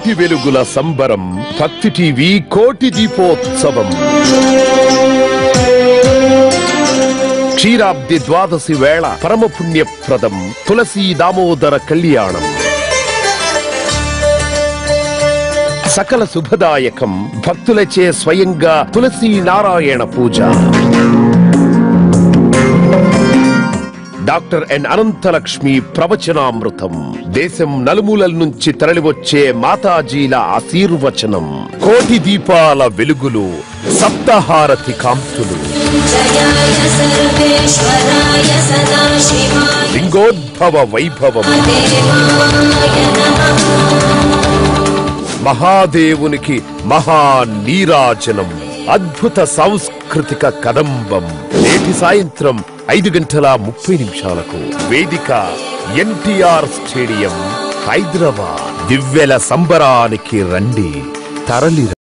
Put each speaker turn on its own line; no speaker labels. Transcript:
కోటి వెలుగుల సంబరం భక్తి టీవీ కోటి దీపోత్సవం క్షీరాబ్ది ద్వాదశి వేళ పరమ పుణ్యప్రదం తులసీ దామోదర కళ్యాణం సకల శుభదాయకం భక్తులచే స్వయంగా తులసీ నారాయణ పూజ డాక్టర్ ఎన్ అనంతలక్ష్మి ప్రవచనామృతం దేశం నలుమూలల నుంచి తరలివచ్చే మాతాజీల ఆశీర్వచనం కోటి దీపాల వెలుగులు సప్తహారతి కాంతులు
जयाय सर्वेश्वराय सदाशिवाय
లింగోద్భవ వైభవం
देवाय नमः
మహాదేవునికి మహా నీరాజనం అద్భుత సాంస్కృతిక కదంబం నేటి సాయంత్రం ఐదు గంటల ముప్పై నిమిషాలకు వేదిక ఎన్టీఆర్ స్టేడియం హైదరాబాద్ దివ్యల సంబరానికి రండి తరలి